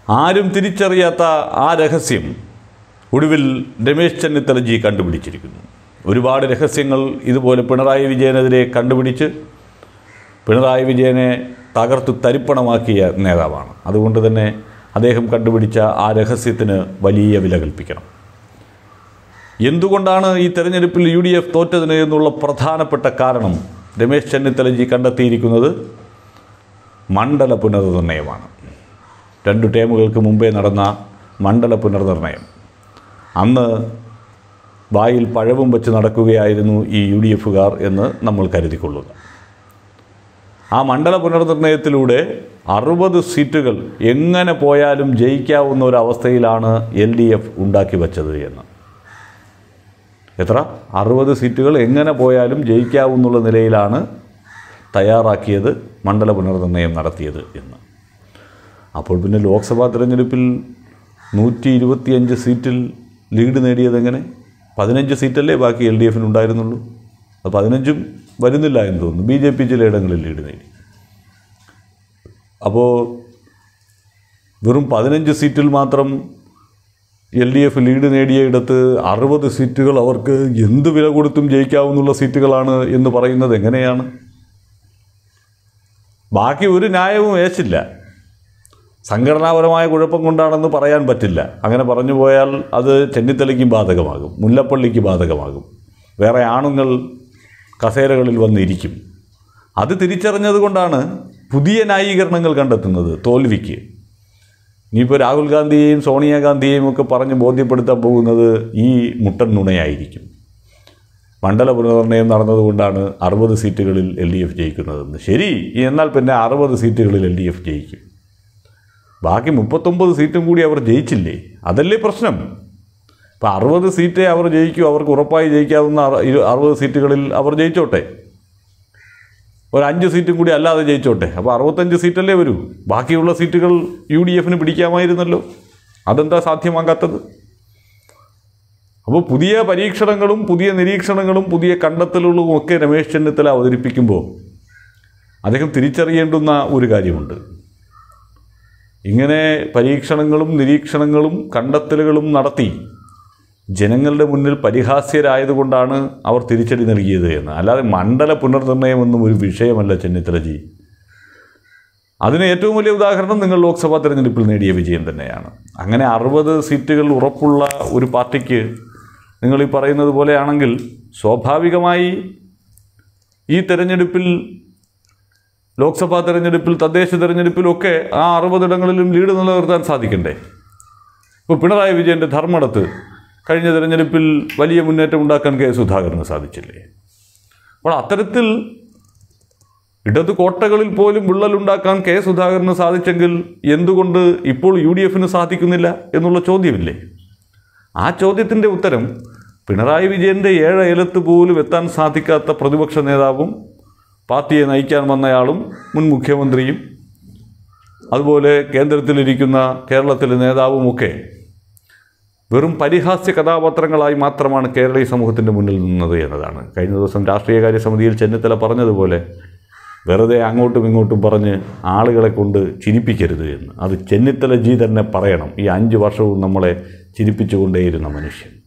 ആരും തിരിച്ചറിയാത്ത ആ രഹസ്യം ഒടുവിൽ രമേശ് ചെന്നിത്തലജി കണ്ടുപിടിച്ചിരിക്കുന്നു ഒരുപാട് രഹസ്യങ്ങൾ ഇതുപോലെ പിണറായി വിജയനെതിരെ കണ്ടുപിടിച്ച് പിണറായി വിജയനെ തകർത്ത് തരിപ്പണമാക്കിയ നേതാവാണ് അതുകൊണ്ട് തന്നെ അദ്ദേഹം കണ്ടുപിടിച്ച ആ രഹസ്യത്തിന് വലിയ വില കൽപ്പിക്കണം എന്തുകൊണ്ടാണ് ഈ തെരഞ്ഞെടുപ്പിൽ യു ഡി എഫ് തോറ്റതിന് എന്നുള്ള പ്രധാനപ്പെട്ട കാരണം രമേശ് ചെന്നിത്തലജി കണ്ടെത്തിയിരിക്കുന്നത് മണ്ഡല പുനർനിർണയമാണ് രണ്ടു ടേമുകൾക്ക് മുമ്പേ നടന്ന മണ്ഡല പുനർനിർണയം അന്ന് വായിൽ പഴവും വെച്ച് നടക്കുകയായിരുന്നു ഈ യു ഡി എഫുകാർ എന്ന് നമ്മൾ കരുതിക്കൊള്ളുക ആ മണ്ഡല പുനർനിർണയത്തിലൂടെ അറുപത് സീറ്റുകൾ എങ്ങനെ പോയാലും ജയിക്കാവുന്ന ഒരവസ്ഥയിലാണ് എൽ ഡി എഫ് ഉണ്ടാക്കി വച്ചത് എന്ന് എത്ര അറുപത് സീറ്റുകൾ എങ്ങനെ പോയാലും ജയിക്കാവുന്നുള്ള നിലയിലാണ് തയ്യാറാക്കിയത് മണ്ഡല പുനർനിർണയം നടത്തിയത് എന്ന് അപ്പോൾ പിന്നെ ലോക്സഭാ തിരഞ്ഞെടുപ്പിൽ നൂറ്റി ഇരുപത്തിയഞ്ച് സീറ്റിൽ ലീഡ് നേടിയത് എങ്ങനെ പതിനഞ്ച് സീറ്റല്ലേ ബാക്കി എൽ ഡി എഫിന് ഉണ്ടായിരുന്നുള്ളൂ അത് പതിനഞ്ചും വരുന്നില്ല എന്ന് തോന്നുന്നു ബി ജെ പി ചിലയിടങ്ങളിൽ ലീഡ് നേടി അപ്പോൾ വെറും പതിനഞ്ച് സീറ്റിൽ മാത്രം എൽ ഡി എഫ് ലീഡ് നേടിയയിടത്ത് അറുപത് സീറ്റുകൾ അവർക്ക് എന്ത് വില കൊടുത്തും ജയിക്കാവുന്നുള്ള സീറ്റുകളാണ് എന്ന് പറയുന്നത് എങ്ങനെയാണ് ബാക്കി ഒരു ന്യായവും ഏച്ചില്ല സംഘടനാപരമായ കുഴപ്പം കൊണ്ടാണെന്ന് പറയാൻ പറ്റില്ല അങ്ങനെ പറഞ്ഞു പോയാൽ അത് ചെന്നിത്തലയ്ക്കും ബാധകമാകും മുല്ലപ്പള്ളിക്ക് ബാധകമാകും വേറെ ആണുങ്ങൾ കസേരകളിൽ വന്നിരിക്കും അത് തിരിച്ചറിഞ്ഞത് കൊണ്ടാണ് പുതിയ ന്യായീകരണങ്ങൾ കണ്ടെത്തുന്നത് തോൽവിക്ക് ഇനിയിപ്പോൾ രാഹുൽ ഗാന്ധിയെയും സോണിയാഗാന്ധിയെയും ഒക്കെ പറഞ്ഞ് ബോധ്യപ്പെടുത്താൻ പോകുന്നത് ഈ മുട്ടൻ നുണയായിരിക്കും മണ്ഡല പുനർനിർണയം നടന്നതുകൊണ്ടാണ് അറുപത് സീറ്റുകളിൽ എൽ ഡി എഫ് ജയിക്കുന്നതെന്ന് ശരി എന്നാൽ പിന്നെ അറുപത് സീറ്റുകളിൽ എൽ ഡി എഫ് ജയിക്കും ബാക്കി മുപ്പത്തൊമ്പത് സീറ്റും കൂടി അവർ ജയിച്ചില്ലേ അതല്ലേ പ്രശ്നം ഇപ്പം അറുപത് സീറ്റേ അവർ ജയിക്കൂ അവർക്ക് ഉറപ്പായി ജയിക്കാവുന്ന അറു- ഇരു- അറുപത് സീറ്റുകളിൽ അവർ ജയിച്ചോട്ടെ ഒരു അഞ്ച് സീറ്റും കൂടി അല്ലാതെ ജയിച്ചോട്ടെ അപ്പോൾ അറുപത്തഞ്ച് സീറ്റല്ലേ വരൂ ബാക്കിയുള്ള സീറ്റുകൾ യു ഡി എഫിന് പിടിക്കാമായിരുന്നല്ലോ അതെന്താ സാധ്യമാകാത്തത് അപ്പോൾ പുതിയ പരീക്ഷണങ്ങളും പുതിയ നിരീക്ഷണങ്ങളും പുതിയ കണ്ടെത്തലുകളും ഒക്കെ രമേശ് ചെന്നിത്തല അവതരിപ്പിക്കുമ്പോൾ അദ്ദേഹം തിരിച്ചറിയേണ്ടുന്ന ഒരു കാര്യമുണ്ട് ഇങ്ങനെ പരീക്ഷണങ്ങളും നിരീക്ഷണങ്ങളും കണ്ടെത്തലുകളും നടത്തി ജനങ്ങളുടെ മുന്നിൽ പരിഹാസ്യരായതുകൊണ്ടാണ് അവർ തിരിച്ചടി നൽകിയത് എന്ന് അല്ലാതെ മണ്ഡല പുനർനിർണയമൊന്നും ഒരു വിഷയമല്ല ചെന്നിത്തലജി അതിന് ഏറ്റവും വലിയ ഉദാഹരണം നിങ്ങൾ ലോക്സഭാ തെരഞ്ഞെടുപ്പിൽ നേടിയ വിജയം തന്നെയാണ് അങ്ങനെ അറുപത് സീറ്റുകൾ ഉറപ്പുള്ള ഒരു പാർട്ടിക്ക് നിങ്ങൾ ഈ പറയുന്നത് പോലെയാണെങ്കിൽ സ്വാഭാവികമായി ഈ തെരഞ്ഞെടുപ്പിൽ ലോക്സഭാ തെരഞ്ഞെടുപ്പിൽ തദ്ദേശ തെരഞ്ഞെടുപ്പിലൊക്കെ ആ അറുപതിടങ്ങളിലും ലീഡ് നിലനിർത്താൻ സാധിക്കണ്ടേ ഇപ്പോൾ പിണറായി വിജയൻ്റെ ധർമ്മടത്ത് കഴിഞ്ഞ തെരഞ്ഞെടുപ്പിൽ വലിയ മുന്നേറ്റം ഉണ്ടാക്കാൻ കെ സുധാകരന് സാധിച്ചില്ലേ അപ്പോൾ അത്തരത്തിൽ ഇടത് കോട്ടകളിൽ പോലും വിള്ളലുണ്ടാക്കാൻ കെ സുധാകരന് സാധിച്ചെങ്കിൽ എന്തുകൊണ്ട് ഇപ്പോൾ യു ഡി എഫിന് സാധിക്കുന്നില്ല എന്നുള്ള ചോദ്യമില്ലേ ആ ചോദ്യത്തിൻ്റെ ഉത്തരം പിണറായി വിജയൻ്റെ ഏഴ് അയലത്ത് പോലും എത്താൻ സാധിക്കാത്ത പ്രതിപക്ഷ നേതാവും പാർട്ടിയെ നയിക്കാൻ വന്നയാളും മുൻ മുഖ്യമന്ത്രിയും അതുപോലെ കേന്ദ്രത്തിലിരിക്കുന്ന കേരളത്തിലെ നേതാവുമൊക്കെ വെറും പരിഹാസ്യ കഥാപാത്രങ്ങളായി മാത്രമാണ് കേരളീയ സമൂഹത്തിൻ്റെ മുന്നിൽ നിന്നത് എന്നതാണ് കഴിഞ്ഞ ദിവസം രാഷ്ട്രീയകാര്യ സമിതിയിൽ ചെന്നിത്തല പറഞ്ഞതുപോലെ വെറുതെ അങ്ങോട്ടും ഇങ്ങോട്ടും പറഞ്ഞ് ആളുകളെ കൊണ്ട് ചിരിപ്പിക്കരുത് എന്ന് അത് ചെന്നിത്തല ജി തന്നെ പറയണം ഈ അഞ്ച് വർഷവും നമ്മളെ ചിരിപ്പിച്ചുകൊണ്ടേയിരുന്ന മനുഷ്യൻ